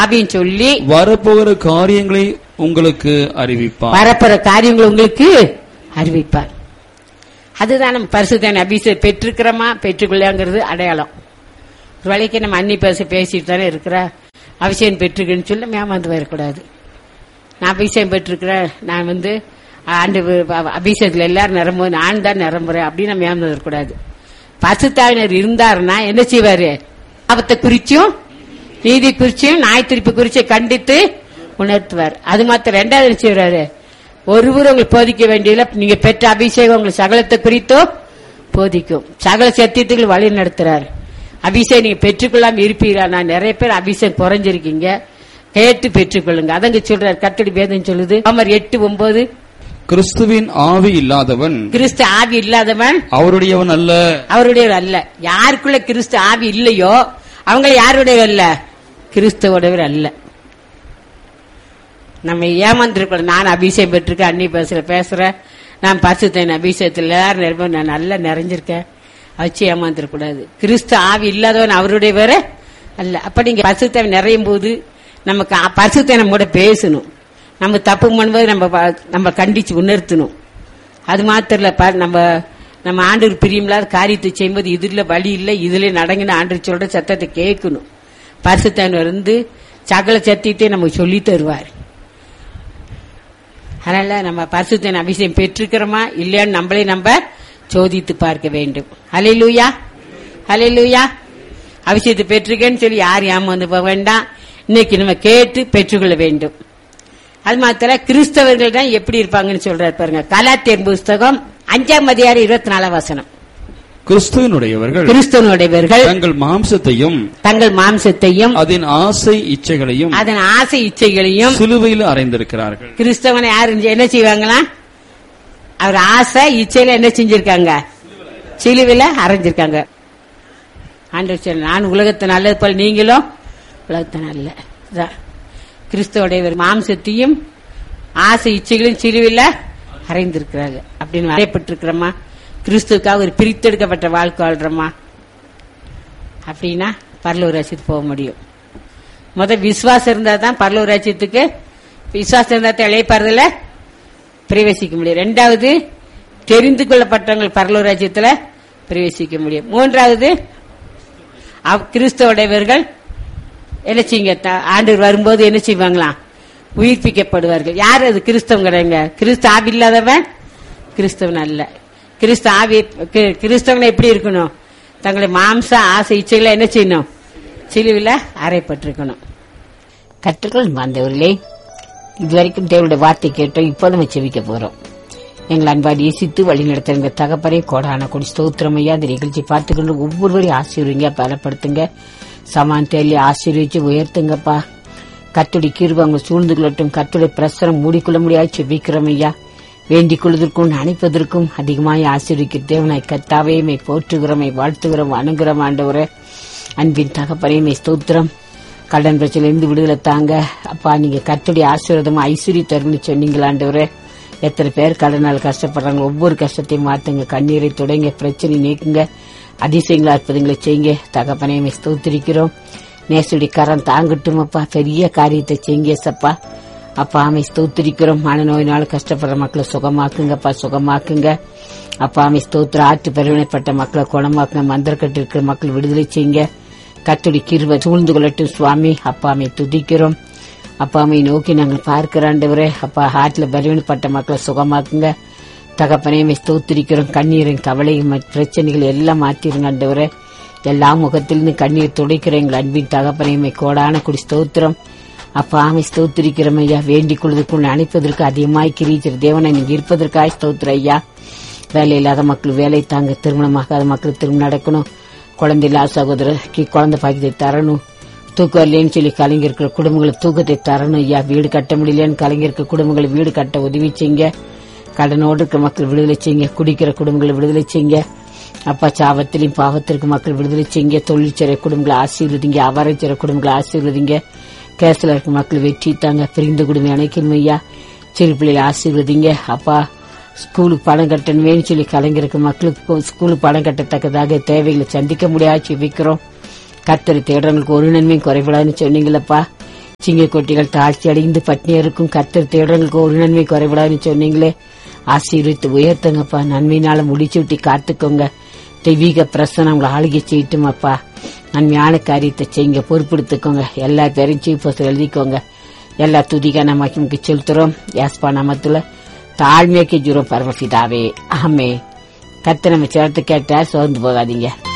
ஆவியும் சொல்லி வரப்போகிற காரியங்களை உங்களுக்கு அறிவிப்பார் வரப்போற காரியங்கள் உங்களுக்கு அறிவிப்பார் அதுதான் நம்ம பரிசுத்தான அபிஷேகம் பெற்றிருக்கிறோமா பெற்றுக்கொள்ளாங்கிறது அடையாளம் ஒரு வேளைக்கு நம்ம அன்னி பேச பேசிட்டு தானே இருக்கிற அபிஷேகம் பெற்றுக்கன்னு சொல்லி ஏமாந்து வரக்கூடாது நான் அபிஷேகம் பெற்றிருக்கிறேன் நான் வந்து ஆண்டு அபிஷேகத்தில் எல்லாரும் நிரம்பும் நான் தான் நிரம்புறேன் அப்படின்னு நம்ம ஏமாந்து வரக்கூடாது பசுத்தாவினர் இருந்தாருன்னா என்ன செய்வாரு ஆபத்தை குறிச்சும் நீதி குறிச்சும் நாய் திருப்பி குறிச்சு கண்டித்து உணர்த்துவார் அது மாத்திரம் ரெண்டாவது என்ன செய்வாரு ஒருவர் உங்களுக்கு போதிக்க வேண்டியதில்லை நீங்க பெற்ற அபிஷேகம் உங்களுக்கு சகலத்தை குறித்தோ போதிக்கும் சகல சத்தியத்துக்கு வழி நடத்துறாரு அபிஷேகம் நீங்க பெற்றுக்கொள்ளாம இருப்பீரா நான் நிறைய பேர் அபிஷேகம் குறைஞ்சிருக்கீங்க கேட்டு பெற்றுக்கொள்ளுங்க அதங்க சொல்றாரு கத்தடி பேதம் சொல்லுது அமர் எட்டு ஒன்பது கிறிஸ்துவின் ஆவி இல்லாதவன் கிறிஸ்து ஆவி இல்லாதவன் அவருடையவன் அல்ல அவருடைய அல்ல யாருக்குள்ள கிறிஸ்து ஆவி இல்லையோ அவங்க யாருடைய அல்ல கிறிஸ்துவோடவர் அல்ல நம்ம ஏமாந்துருக்கணும் நான் அபிஷேகம் பெற்றிருக்கேன் அன்னி பேசுற பேசுறேன் நான் பசுத்தேன் அபிஷேகத்தில் எல்லாரும் நிரம்ப நான் நல்லா நிறைஞ்சிருக்கேன் வச்சு ஏமாந்துடக்கூடாது கிறிஸ்து ஆவி இல்லாதவன் அவருடைய வேற அல்ல அப்ப நீங்க பசுத்தேன் நிறையும் போது நமக்கு பசுத்தேனை கூட பேசணும் நம்ம தப்பு பண்ணும்போது நம்ம ப- நம்ம கண்டிச்சு உணர்த்தணும் அது மாத்திரம் இல்ல பாரு, நம்ம நம்ம ஆண்டவர் பிரியமில்லாத காரியத்தை செய்யும்போது இதுல வழி இல்லை இதுல நடங்கின ஆண்டு சொல்ற சத்தத்தை கேட்கணும் பரிசுத்தவர் வந்து சகல சத்தியத்தை நமக்கு சொல்லி தருவார் அதனால நம்ம பரிசுத்தன் அபிஷேகம் பெற்றிருக்கிறோமா இல்லையான்னு நம்மளே நம்ம சோதித்து பார்க்க வேண்டும் ஹalleluya ஹalleluya அபிஷேகத்தை பெற்றிருக்கேன்னு சொல்லி யார் ஏமாந்து போக வேண்டாம் இன்னைக்கு நம்ம கேட்டு பெற்றுக்கொள்ள வேண்டும் அது மாத்திர கிறிஸ்தவர்கள் தான் எப்படி இருப்பாங்கன்னு சொல்றாரு பாருங்க கலாத்தியர் புஸ்தகம் அஞ்சாம் அதிகாரம் இருபத்தி நாலாம் வசனம் கிறிஸ்துவனுடையவர்கள் கிறிஸ்தவனுடையவர்கள் தங்கள் மாம்சத்தையும் தங்கள் மாம்சத்தையும் அதன் ஆசை இச்சைகளையும் அதன் ஆசை இச்சைகளையும் சிலுவையில் அறைந்திருக்கிறார்கள் கிறிஸ்தவனை யாரு என்ன செய்வாங்களா அவர் ஆசை இச்சையில என்ன செஞ்சிருக்காங்க சிலுவையில அரைஞ்சிருக்காங்க ஆண்டவர் சொன்னார், நான் உலகத்தை நல்லது போல் நீங்களும் உலகத்தை நல்ல இதான். கிறிஸ்துவோடைய மாம்சத்தையும் ஆசை இச்சைகளையும் சிலுவையில அறைந்திருக்கிறாங்க அப்படின்னு அறையப்பட்டிருக்கிறோமா கிறிஸ்துவுக்காக ஒரு பிரித்தெடுக்கப்பட்ட வாழ்க்கை வாழ்றோமா அப்படின்னா பரலூர் ராசியத்துக்கு போக முடியும் முத விசுவாசம் இருந்தா தான் பரலூர் ராஜ்யத்துக்கு விசுவாசம் இருந்தா தான் இழைப்பாறுதல பிரவேசிக்க முடியும் ரெண்டாவது தெரிந்து கொள்ளப்பட்டவங்க பரலூர் ராஜ்யத்துல பிரவேசிக்க முடியும் மூன்றாவது அவ்- கிறிஸ்தவடையவர்கள் என்ன செய்யுங்க த- ஆண்டவர் வரும்போது என்ன செய்வாங்களாம் உயிர்ப்பிக்கப்படுவார்கள் யார் அது கிறிஸ்தவம் கிடையாங்க கிறிஸ்து ஆவி இல்லாதவன் கிறிஸ்தவன் அல்ல கிறிஸ்து ஆவி கி- கிறிஸ்தவனை எப்படி இருக்கணும் தங்களுடைய மாம்ச ஆசை இச்சைகளை என்ன செய்யணும் சிலுவில அறைப்பட்டிருக்கணும் கற்றுக்கள் மாந்தவர்களே இதுவரைக்கும் தேவனுடைய வார்த்தை கேட்டோம் இப்போ நம்ம செவிக்க போறோம் எங்கள் அன்பாடி இசித்து வழி நடத்துங்க தகப்பறை கோடான கொடி ஸ்தோத்திரமையா இந்த நிகழ்ச்சி பார்த்துக்கொண்டு ஒவ்வொருவரையும் ஆசீர்வீங்க பலப்படுத்துங்க சமான் தேலி ஆசீர்வதிச்சு உயர்த்துங்கப்பா கத்துடி கீர்வு அவங்க சூழ்ந்து கொள்ளட்டும் கத்துடைய பிரசரம் மூடிக்கொள்ள முடியாது செபிக்கிறோம் ஐயா வேண்டிக் கொள்வதற்கும் நினைப்பதற்கும் அதிகமாய் ஆசீர்விக்க தேவனாய் கத்தாவையுமே போற்றுகிறோமை வாழ்த்துகிறோம் அணுகிறோம் ஆண்டவரே அன்பின் தகப்பனையுமே ஸ்தோத்திரம் கடன் பிரச்சனையிலிருந்து விடுதலை தாங்க அப்பா நீங்க கத்துடைய ஆசீர்வாதம் ஐஸ்வர்ய தரும்னு சொன்னீங்களாண்டவரே எத்தனை பேர் கடனால் கஷ்டப்படுறாங்க ஒவ்வொரு கஷ்டத்தையும் மாத்துங்க கண்ணீரை தொடங்க பிரச்சனை நீக்குங்க அதிசயங்களா அற்புதங்களை செய்யுங்க தகப்பனையுமே ஸ்தோத்திரிக்கிறோம் நேசுடைய கரம் தாங்கட்டும் அப்பா பெரிய காரியத்தை செய்யுங்க சப்பா அப்பா ஆமை ஸ்தோத்திரிக்கிறோம் மனநோயினால கஷ்டப்படுற மக்களை சுகமாக்குங்கப்பா சுகமாக்குங்க அப்பா ஆமை ஸ்தோத்திர ஆற்று பெருவினைப்பட்ட மக்களை குணமாக்குங்க மந்திரக்கட்டு இருக்கிற மக்கள் விடுதலை செய்யுங்க கத்துடி கிருப சூழ்ந்து கொள்ளட்டும் சுவாமி அப்பாமை துதிக்கிறோம் அப்பாமை நோக்கி நாங்கள் பார்க்கிறாண்டவரே அப்பா ஹார்ட்ல பலவீனப்பட்ட மக்களை சுகமாக்குங்க தகப்பனையுமே ஸ்தோத்திரிக்கிறோம் கண்ணீரின் கவலையும் மற்ற பிரச்சனைகள் எல்லாம் மாத்திருங்க ஆண்டவரே எல்லா முகத்திலிருந்து கண்ணீர் துடைக்கிற எங்கள் அன்பின் தகப்பனையுமே கோடான குடி ஸ்தோத்திரம் அப்பா ஆமை ஸ்தோத்திரிக்கிறோம் ஐயா வேண்டிக் கொள்வதற்குள் அணைப்பதற்கு அதிகமாய் கிரீச்சர் தேவனை நீங்க இருப்பதற்காய் ஸ்தோத்திர ஐயா வேலை இல்லாத மக்கள் வேலை தாங்க திருமணமாகாத மக்கள் திருமணம் நடக்கணும் குழந்தை இல்லாத சகோதரருக்கு குழந்தை பாக்கியத்தை தரணும் தூக்கம் இல்லைன்னு சொல்லி கலைஞர்கள் குடும்பங்களை தூக்கத்தை தரணும் ஐயா வீடு கட்ட முடியலன்னு கலைஞர்கள் குடும்பங்களை வீடு கட்ட உதவி செய்யுங்க கடனோடு இருக்கிற மக்கள் விடுதலை செய்யுங்க குடிக்கிற குடும்பங்களை விடுதலை செய்யுங்க அப்பா சாபத்திலையும் பாவத்திற்கு மக்கள் விடுதலை செய்யுங்க தொழிற்சிறை குடும்பங்களை ஆசீர்வதிங்க அவரைச்சிற குடும்பங்களை ஆசீர்வதிங்க கேஸ்ல இருக்க மக்கள் வெற்றி தாங்க பிரிந்த குடும்பம் அணைக்கணும் ஐயா சிறு பிள்ளைகளை ஆசீர்வதிங்க அப்பா ஸ்கூலுக்கு பணம் கட்டணுமேனு சொல்லி கலைஞருக்கு மக்களுக்கு இப்போ ஸ்கூலுக்கு பணம் கட்டத்தக்கதாக தேவைகளை சந்திக்க முடியாது ஜெபிக்கிறோம் கத்தரை தேடுறவங்களுக்கு ஒரு நன்மையும் குறைபடாதுன்னு சொன்னீங்களப்பா சிங்க கொட்டிகள் தாழ்ச்சி அடைந்து பட்னி இருக்கும் கத்தர் தேடுறவங்களுக்கு ஒரு நன்மை குறைபடாதுன்னு சொன்னீங்களே ஆசீர்வித்து உயர்த்துங்கப்பா நன்மையினால முடிச்சு விட்டு காத்துக்கோங்க தெய்வீக பிரசனம் உங்களை ஆளுகை செய்யட்டும் அப்பா நன்மையான காரியத்தை செய்யுங்க பொறுப்படுத்திக்கோங்க எல்லா பேரையும் சீஃப் எழுதிக்கோங்க எல்லா துதிக நமக்கு செலுத்துறோம் யாஸ்பா நாமத்துல தாழ்மையாக்கி ஜூரம் பரமசிதாவே ஆமே கத்த நம்ம சேர்த்து கேட்டா சோர்ந்து போகாதீங்க